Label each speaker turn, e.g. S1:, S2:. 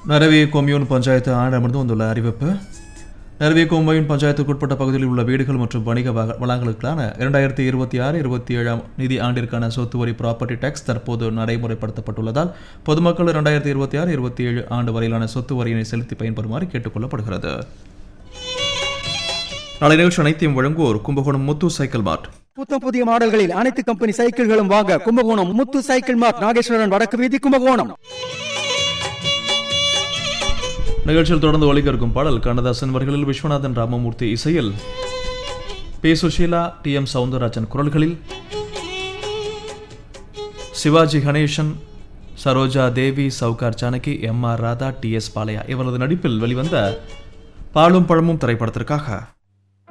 S1: நரவி commune panchayat ஆண்டமிருந்து வந்துள்ள அறிவிப்பு நரவி commune பஞ்சாயத்துக்கு உட்பட்ட பகுதியில் உள்ள வீடுகள் மற்றும் வணிக வக- வளங்களுக்கான இரண்டாயிரத்தி இருபத்தி ஆறு இருபத்தி ஏழாம் நிதி ஆண்டிற்கான சொத்து வரி ப்ராப்பர்ட்டி டேக்ஸ் தற்போது நடைமுறைப்படுத்தப்பட்டுள்ளதால் பொதுமக்கள் இரண்டாயிரத்தி இருபத்தி ஆறு இருபத்தி ஏழு ஆண்டு வரையிலான சொத்து வரியினை செலுத்தி பயன்பெறுமாறு கேட்டுக்கொள்ளப்படுகிறது நாளை நிகழ்ச்சி அனைத்தையும் வழங்குவோர் கும்பகோணம் முத்து சைக்கிள் மார்ட்
S2: புத்தம் புதிய மாடல்களில் அனைத்து கம்பெனி சைக்கிள்களும் வாங்க கும்பகோணம் முத்து சைக்கிள் மார்ட் நாகேஸ்வரன் வடக்கு வீதி கும்பகோணம்
S1: நிகழ்ச்சியில் தொடர்ந்து ஒலிக்க இருக்கும் பாடல் கண்ணதாசன் வரிகளில் விஸ்வநாதன் ராமமூர்த்தி இசையில் P Susheela T M Soundararajan குரல்களில் Sivaji Ganesan Saroja Devi Sowcar Janaki M R Radha T S Balaiah இவரது நடிப்பில் வெளிவந்த பாலும் பழமும் திரைப்படத்திற்காக